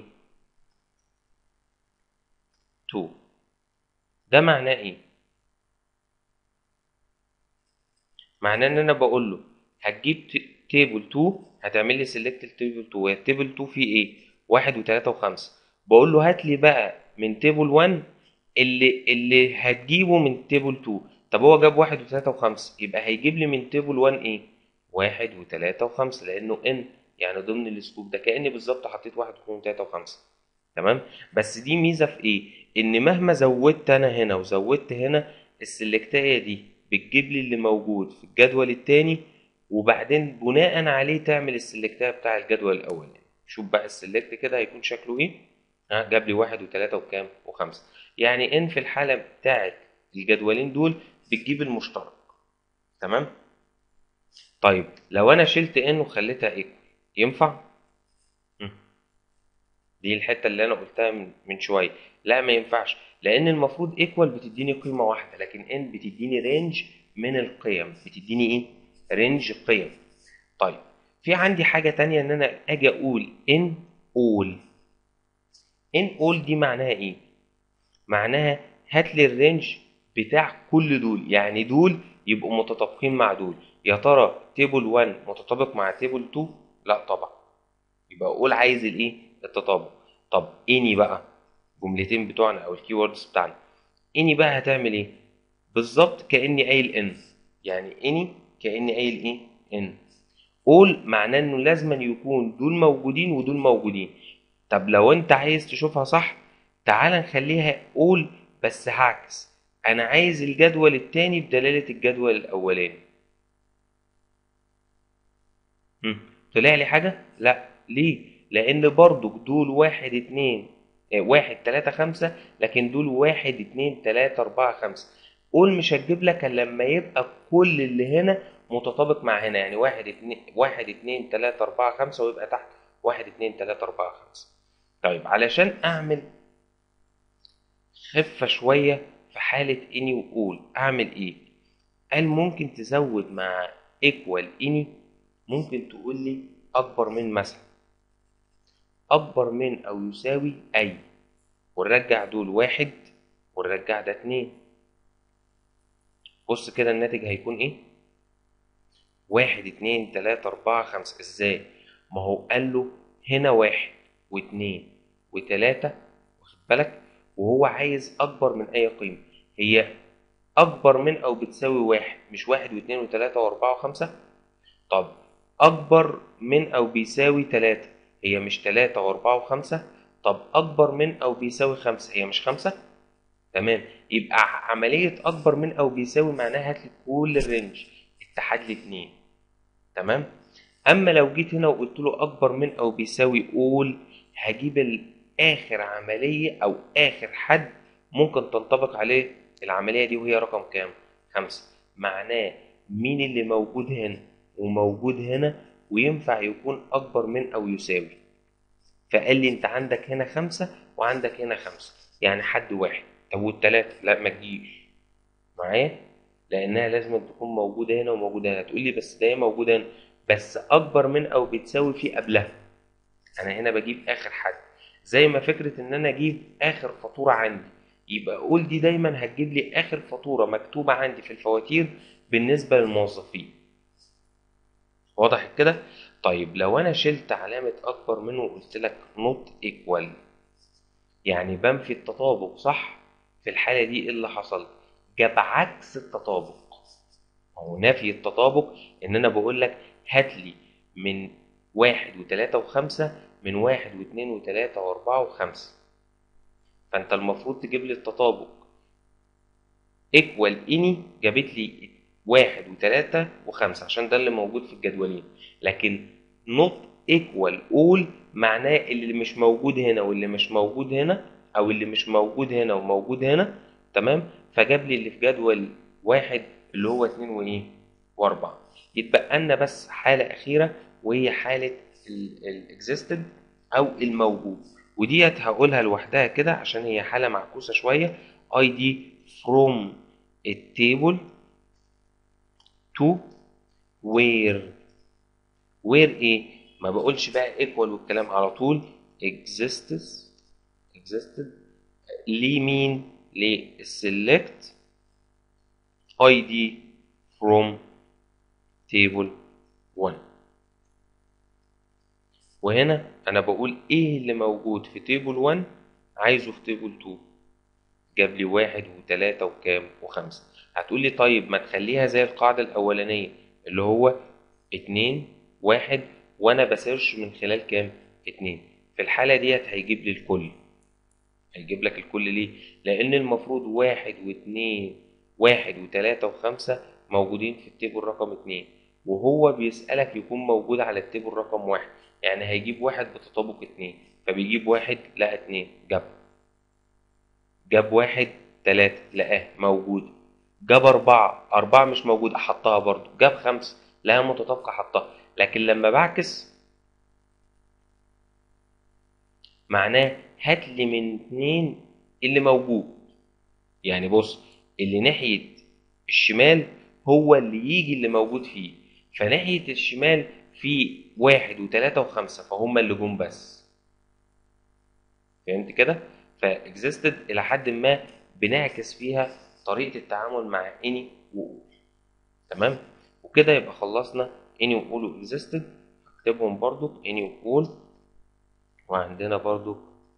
2 ده معناه ايه معناه ان انا بقول له هتجيب تيبل 2 هتعمل لي سيلكت التيبل 2 هي التيبل 2 فيه ايه واحد وتلاتة وخمسة بقول له هات لي بقى من تيبل 1 اللي اللي هتجيبه من تيبل 2 طب هو جاب واحد وتلاتة وخمسة يبقى هيجيب لي من تيبل 1 ايه واحد وتلاتة وخمسة لانه ان يعني ضمن الاسلوب ده كاني بالظبط حطيت واحد واثنين وتلاته وخمسه تمام بس دي ميزه في ايه ان مهما زودت انا هنا وزودت هنا السلكتايه دي بتجيب لي اللي موجود في الجدول التاني وبعدين بناء عليه تعمل السلكتايه بتاع الجدول الاولاني شوف بقى السلكت كده هيكون شكله ايه ها جاب لي واحد وثلاثة وكام وخمسة يعني ان في الحالة بتاعت الجدولين دول بتجيب المشترك تمام طيب لو انا شلت ان وخليتها ايكوال ينفع مم. دي الحته اللي انا قلتها من, من شويه لا ما ينفعش لان المفروض ايكوال بتديني قيمه واحده لكن ان بتديني رينج من القيم بتديني ايه رينج قيم طيب في عندي حاجه تانية ان انا اجي اقول ان اول ان اول دي معناها ايه معناها هات لي الرينج بتاع كل دول يعني دول يبقوا متطابقين مع دول يا ترى تيبل 1 متطابق مع تيبل 2 لا طبعا يبقى اقول عايز الايه التطابق طب اني بقى جملتين بتوعنا او الكي ووردز بتاعنا اني بقى هتعمل ايه بالظبط كاني قايل ان يعني اني كاني قايل ايه ان قول معناه انه لازم يكون دول موجودين ودول موجودين طب لو انت عايز تشوفها صح تعال نخليها قول بس هعكس انا عايز الجدول التاني بدلالة الجدول الاولاني مم. طلع لي حاجة؟ لا ليه؟ لأن برضو دول واحد اتنين آه، واحد تلاتة خمسة لكن دول واحد اتنين تلاتة أربعة خمسة قول مش هتجيب لك إلا لما يبقى كل اللي هنا متطابق مع هنا يعني واحد اتنين واحد اتنين تلاتة أربعة خمسة ويبقى تحت واحد اتنين تلاتة أربعة خمسة طيب علشان أعمل خفة شوية في حالة إني وقول أعمل إيه؟ قال ممكن تزود مع إيكوال إني ممكن تقول لي أكبر من مثلا أكبر من أو يساوي أي ونرجع دول واحد ونرجع ده اتنين بص كده الناتج هيكون إيه؟ واحد اتنين تلاتة أربعة خمسة إزاي؟ ما هو قال له هنا واحد واتنين وتلاتة واخد بالك؟ وهو عايز أكبر من أي قيمة هي أكبر من أو بتساوي واحد مش واحد واتنين وتلاتة وأربعة وخمسة طب أكبر من أو بيساوي تلاتة هي مش تلاتة وأربعة وخمسة طب أكبر من أو بيساوي خمسة هي مش خمسة تمام يبقى عملية أكبر من أو بيساوي معناها هات لي كل الرينج اتحاد الاتنين تمام أما لو جيت هنا وقلت له أكبر من أو بيساوي قول هجيب ال- آخر عملية أو آخر حد ممكن تنطبق عليه العملية دي وهي رقم كام؟ خمسة معناه مين اللي موجود هنا وموجود هنا وينفع يكون أكبر من أو يساوي فقال لي أنت عندك هنا خمسة وعندك هنا خمسة يعني حد واحد طب والتلاتة لا ما تجيش معايا لأنها لازم تكون موجودة هنا وموجودة هنا تقول لي بس ده هي موجودة هنا بس أكبر من أو بتساوي في قبلها أنا هنا بجيب آخر حد زي ما فكرة إن أنا أجيب آخر فاتورة عندي يبقى قول دي دايما هتجيب لي آخر فاتورة مكتوبة عندي في الفواتير بالنسبة للموظفين واضح كده؟ طيب لو أنا شلت علامة أكبر منه وقلت لك not equal يعني بنفي التطابق صح؟ في الحالة دي إيه اللي حصل؟ جاب عكس التطابق هو نفي التطابق إن أنا بقول لك هات لي من واحد وتلاتة وخمسة من واحد واثنين وتلاتة وأربعة وخمسة فأنت المفروض تجيب لي التطابق ايكوال اني جابت لي واحد وتلاتة وخمسة عشان ده اللي موجود في الجدولين لكن نوت ايكوال اول معناه اللي مش موجود هنا واللي مش موجود هنا او اللي مش موجود هنا وموجود هنا تمام فجاب لي اللي في جدول واحد اللي هو اتنين وايه واربعة يتبقى لنا بس حالة أخيرة وهي حالة الاكزيستد أو الموجود وديت هقولها لوحدها كده عشان هي حالة معكوسة شوية ID from a table to where where ايه ما بقولش بقى equal والكلام على طول exists existed لمين للselect ID from table 1 وهنا انا بقول ايه اللي موجود في تيبل 1 عايزه في تيبل 2 جاب لي واحد وتلاتة وكام وخمسة هتقول لي طيب ما تخليها زي القاعدة الأولانية اللي هو اتنين واحد وأنا بسيرش من خلال كام اتنين في الحالة ديت هيجيب لي الكل هيجيب لك الكل ليه لأن المفروض واحد واتنين واحد وتلاتة وخمسة موجودين في التيبل رقم اتنين وهو بيسألك يكون موجود على التيبل رقم واحد يعني هيجيب واحد بتطابق اتنين فبيجيب واحد لقى اتنين جاب جاب واحد تلاتة لقاه موجود جاب أربعة أربعة مش موجودة حطها برضو جاب خمسة لقاها متطابقة حطها لكن لما بعكس معناه هات لي من اتنين اللي موجود يعني بص اللي ناحية الشمال هو اللي يجي اللي موجود فيه فناحية الشمال في واحد وتلاتة وخمسة فهم اللي جم بس فهمت كده؟ فاكزيستد إلى حد ما بنعكس فيها طريقة التعامل مع اني وقول تمام؟ وكده يبقى خلصنا اني وقول واكزيستد هكتبهم برضو اني وقول وعندنا برضو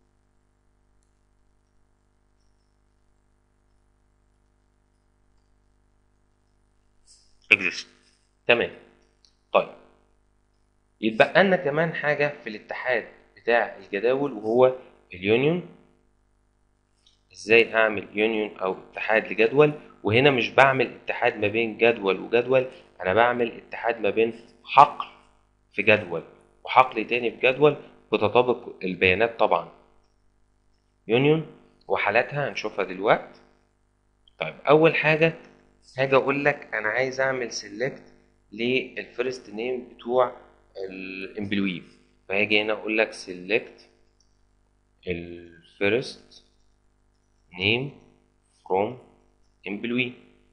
exist تمام طيب يتبقى لنا كمان حاجة في الاتحاد بتاع الجداول وهو اليونيون ازاي اعمل يونيون او اتحاد لجدول وهنا مش بعمل اتحاد ما بين جدول وجدول انا بعمل اتحاد ما بين حقل في جدول وحقل تاني في جدول بتطابق البيانات طبعا يونيون وحالاتها هنشوفها دلوقتي طيب اول حاجه هاجي اقول لك انا عايز اعمل سيلكت للفيرست نيم بتوع الامبلوي فهاجي هنا اقول لك سيلكت الفيرست نيم فروم امبلوي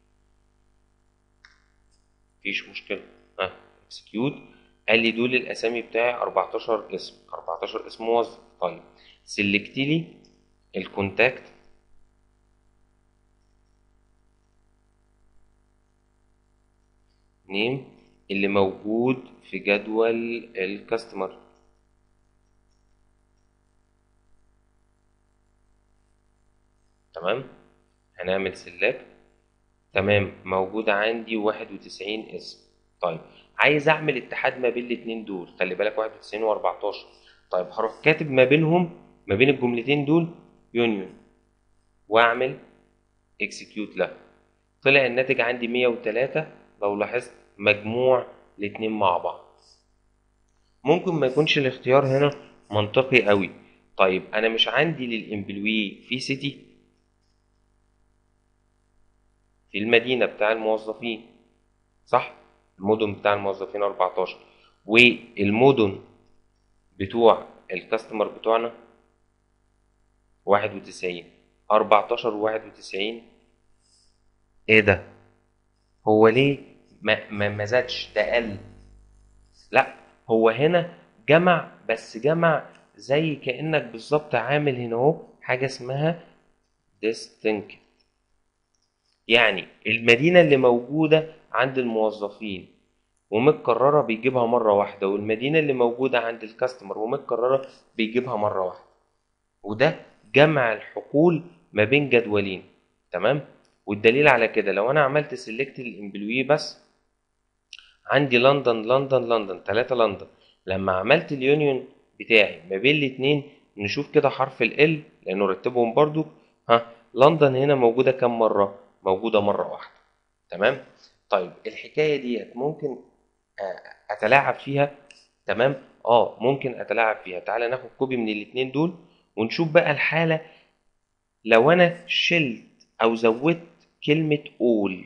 مفيش مشكله ها اكسكيوت قال لي دول الاسامي بتاعي 14 اسم 14 اسم موظف طيب سيلكت لي الكونتاكت نيم اللي موجود في جدول الكاستمر تمام هنعمل سيلكت تمام موجود عندي 91 اسم طيب عايز اعمل اتحاد ما بين الاتنين دول خلي بالك 91 و14 طيب هروح كاتب ما بينهم ما بين الجملتين دول يونيون واعمل اكسكيوت له طلع الناتج عندي 103 لو لاحظت مجموع الاتنين مع بعض ممكن ما يكونش الاختيار هنا منطقي قوي طيب انا مش عندي للامبلوي في سيتي في المدينة بتاع الموظفين صح المدن بتاع الموظفين 14 والمدن بتوع الكاستمر بتوعنا 91 14 و 91 ايه ده هو ليه ما ما ما زادش ده قل لا هو هنا جمع بس جمع زي كانك بالظبط عامل هنا اهو حاجه اسمها distinct يعني المدينه اللي موجوده عند الموظفين ومتكرره بيجيبها مره واحده والمدينه اللي موجوده عند الكاستمر ومتكرره بيجيبها مره واحده وده جمع الحقول ما بين جدولين تمام والدليل على كده لو انا عملت سيلكت الامبلوي بس عندي لندن لندن لندن ثلاثة لندن لما عملت اليونيون بتاعي ما بين الاتنين نشوف كده حرف ال L لانه رتبهم برضو ها لندن هنا موجودة كم مرة موجودة مرة واحدة تمام طيب الحكاية ديت ممكن اتلاعب فيها تمام اه ممكن اتلاعب فيها تعالى ناخد كوبي من الاتنين دول ونشوف بقى الحالة لو انا شلت او زودت كلمة all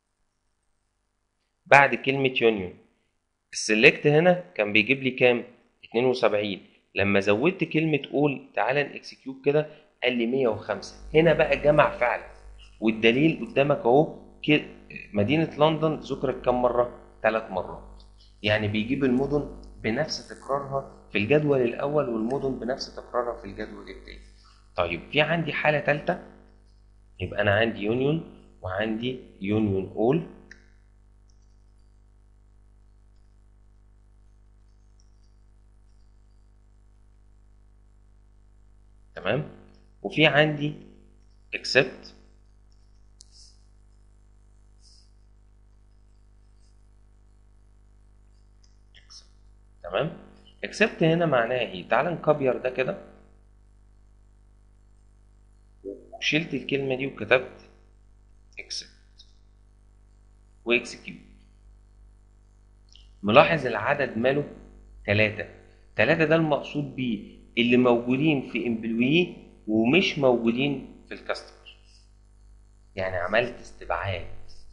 بعد كلمة يونيون السلكت هنا كان بيجيب لي كام 72 لما زودت كلمة all تعالى نكسكيوت كده قال لي 105 هنا بقى جمع فعلا والدليل قدامك اهو مدينة لندن ذكرت كم مرة ثلاث مرات يعني بيجيب المدن بنفس تكرارها في الجدول الأول والمدن بنفس تكرارها في الجدول الثاني طيب في عندي حالة ثالثة يبقى أنا عندي يونيون وعندي يونيون أول تمام وفي عندي except تمام except هنا معناها ايه تعال نكبير ده كده وشلت الكلمة دي وكتبت except واكسكيوت ملاحظ العدد ماله تلاتة تلاتة ده المقصود بيه اللي موجودين في امبلوي ومش موجودين في الكاستمر يعني عملت استبعاد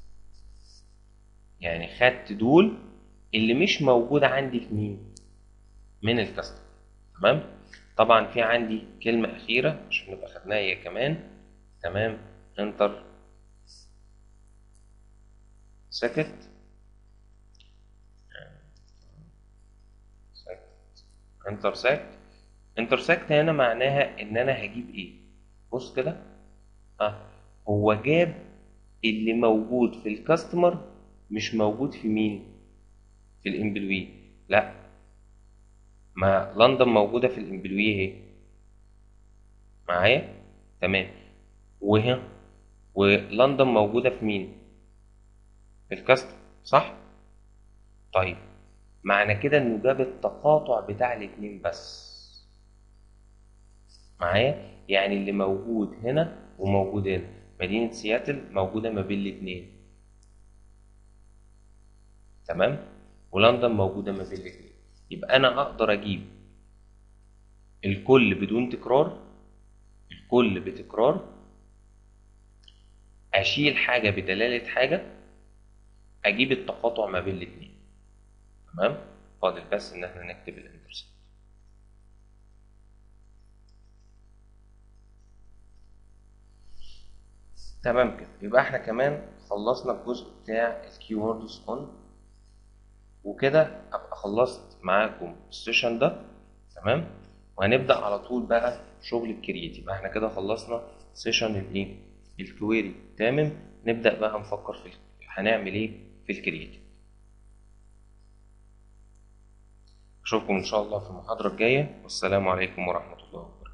يعني خدت دول اللي مش موجود عندي في مين من الكاستمر تمام طبعا في عندي كلمة أخيرة عشان نبقى خدناها هي كمان تمام انتر سكت انترسكت انترسكت هنا معناها ان انا هجيب ايه بص كده اه هو جاب اللي موجود في الكاستمر مش موجود في مين في الامبلوي لا ما لندن موجودة في الامبلوي اهي معايا تمام وهنا ولندن موجودة في مين في الكاستمر صح طيب معنى كده انه جاب التقاطع بتاع الاتنين بس معايا يعني اللي موجود هنا وموجود هنا مدينة سياتل موجودة ما بين الاتنين تمام ولندن موجودة ما بين الاتنين يبقى انا اقدر اجيب الكل بدون تكرار الكل بتكرار اشيل حاجه بدلاله حاجه اجيب التقاطع ما بين الاتنين تمام فاضل بس ان احنا نكتب الانترسبت تمام كده يبقى احنا كمان خلصنا الجزء بتاع الكيوردز اون وكده ابقى خلصت معاكم السيشن ده تمام وهنبدا على طول بقى شغل الكرييت يبقى احنا كده خلصنا سيشن الايه الكويري تمام نبدا بقى نفكر في هنعمل ايه في الكرييت اشوفكم ان شاء الله في المحاضره الجايه والسلام عليكم ورحمه الله وبركاته